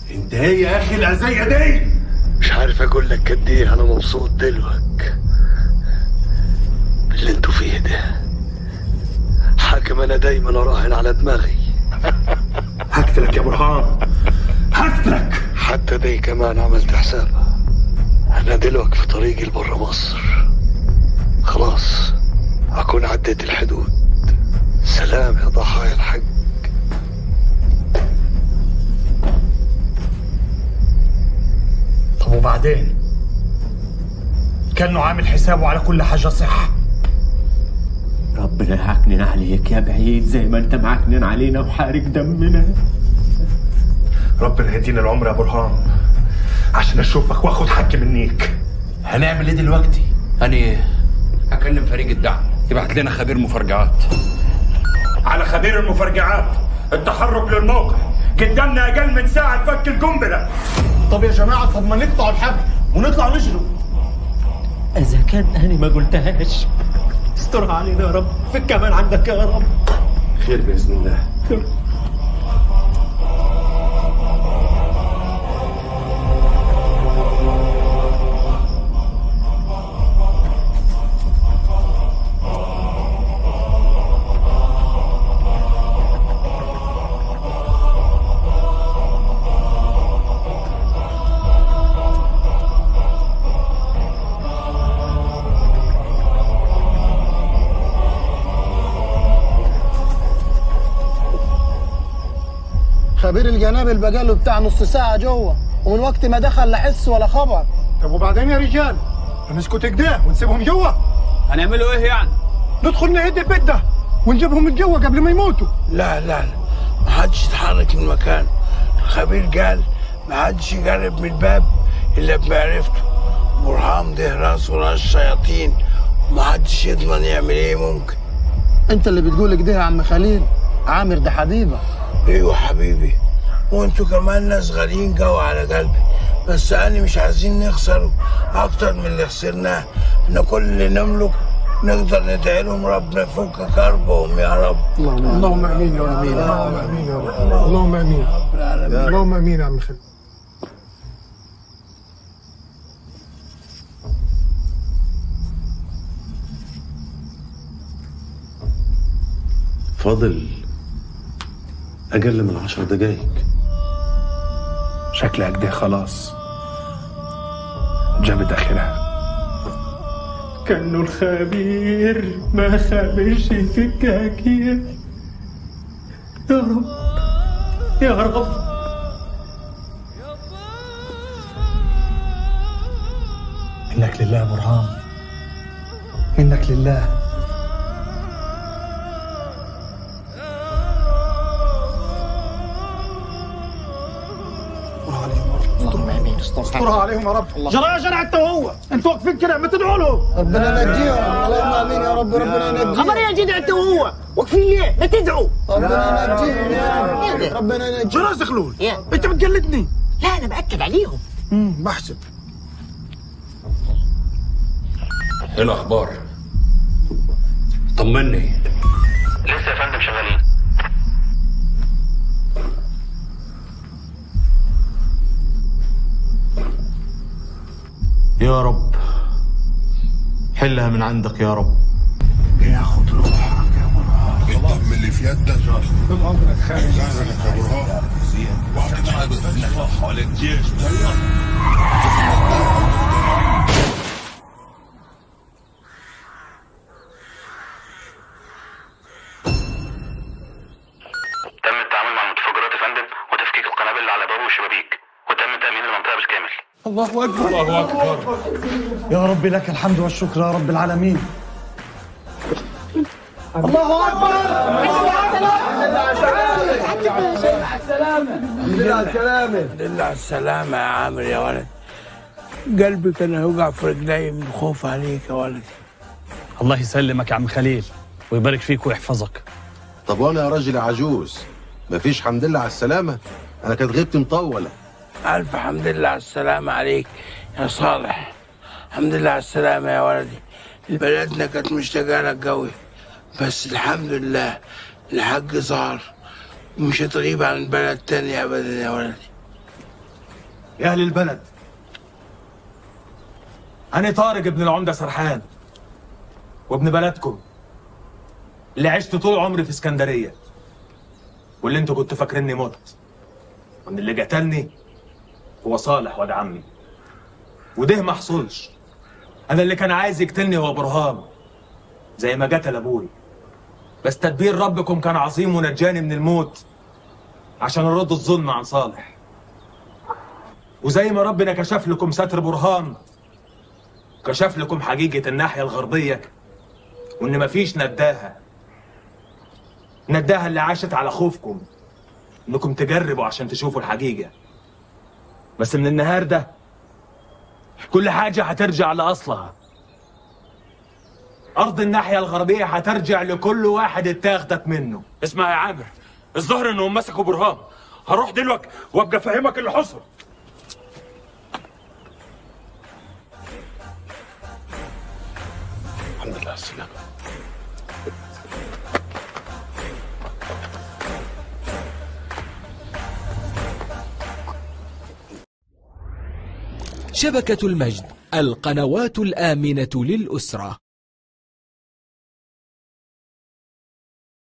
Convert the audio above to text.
انت ايه يا اخي العزية دي مش عارف اقول لك قد ايه انا مبسوط دلوقتي باللي انتوا فيه ده حاكم انا دايما اراهن على دماغي هقتلك يا برهان هقتلك حتى دي كمان عملت حسابها انا دلوقتي في طريقي لبرا مصر خلاص اكون عديت الحدود سلام يا ضحايا الحق طب وبعدين كانه عامل حسابه على كل حاجة صح ربنا يعكنن عليك يا بعيد زي ما انت معكنن علينا وحارق دمنا ربنا يدينا العمر يا برهان عشان اشوفك واخد حقي منيك هنعمل ايه دلوقتي؟ أنا هكلم فريق الدعم يبعت لنا خبير مفرجعات على خبير المفرجعات التحرك للموقع قدامنا اقل من ساعة لفك القنبلة طب يا جماعة طب ما نقطع الحبل ونطلع نجري اذا كان انا ما قلتهاش استرها علينا يا رب فك كمان عندك يا رب خير باذن الله خبير الجنابل بقاله بتاع نص ساعة جوه ومن وقت ما دخل لا حس ولا خبر طب وبعدين يا رجال نسكت كده ونسيبهم جوه هنعملوا ايه يعني؟ ندخل نهد البيت ده ونجيبهم من جوه قبل ما يموتوا لا لا لا ما حدش يتحرك من مكان الخبير قال ما حدش يقرب من الباب الا بمعرفته برهام ده راس وراس الشياطين وما حدش يضمن يعمل ايه ممكن انت اللي بتقول كده يا عم خليل عامر ده حبيبه ايوه حبيبي وانتوا كمان ناس غاليين قوي على قلبي بس انا مش عايزين نخسر اكتر من اللي خسرناه احنا كل اللي نملك نقدر ندعي لهم ربنا يفك كربهم يا رب اللهم امين يا رب اللهم امين يا رب اللهم امين اللهم امين يا عم خليل فاضل اقل من عشر دقايق شكلك ده خلاص جابت اخرها كانه الخبير ما خابش يفكها كيف يا رب يا رب منك لله يا برهان منك لله اللهم امين استرها عليهم يا رب جرى يا جرى انت وهو انتوا واقفين كده ما تدعوا لهم ربنا ينجيهم اللهم امين يا رب ربنا ينجيهم خبر يا جدع انت وهو واقفين ليه؟ ما تدعوا ربنا ينجيهم يا رب ربنا ينجيهم جرى زغلول يا. انت بتقلدني لا انا باكد عليهم امم بحسب ايه الاخبار؟ طمني لسه يا فندم شغالين يا رب حلها من عندك يا رب الدم اللي في يدك طول عمرك خايف يا برهان وهتتحدث حول الجيش تم التعامل مع المتفجرات يا فندم وتفكيك القنابل اللي على الابواب والشبابيك وتم تامين المنطقه بالكامل الله اكبر الله اكبر يا رب لك الحمد والشكر يا رب العالمين الله اكبر دل على السلامة يا عامر يا ولد قلبي كان هيوجع في رجلي من الخوف عليك يا ولدي الله يسلمك يا عم خليل ويبارك فيك ويحفظك طب وانا يا راجل عجوز مفيش حمد لله على السلامة انا كانت غيبتي مطولة ألف حمد لله على السلامة عليك يا صالح الحمد لله على السلامة يا ولدي بلدنا كانت مشتاقة لك قوي بس الحمد لله الحق ظهر ومش هتغيب عن البلد تاني أبدا يا ولدي يا أهل البلد أنا طارق ابن العمدة سرحان وابن بلدكم اللي عشت طول عمري في اسكندرية واللي انتوا كنتوا فاكريني مت وان اللي قتلني هو صالح واد عمي وده ما حصلش انا اللي كان عايز يقتلني هو برهان زي ما قتل ابوي بس تدبير ربكم كان عظيم ونجاني من الموت عشان ارد الظلم عن صالح وزي ما ربنا كشف لكم ستر برهان كشف لكم حقيقة الناحية الغربية وإن مفيش نداها نداها اللي عاشت على خوفكم إنكم تجربوا عشان تشوفوا الحقيقة بس من النهار ده كل حاجة هترجع لأصلها أرض الناحية الغربية هترجع لكل واحد اتاخدت منه اسمع يا عامر الظاهر انهم مسكوا برهان هروح دلوقتي وابقى افهمك اللي حصل الحمد لله على السلامة شبكة المجد القنوات الآمنة للأسرة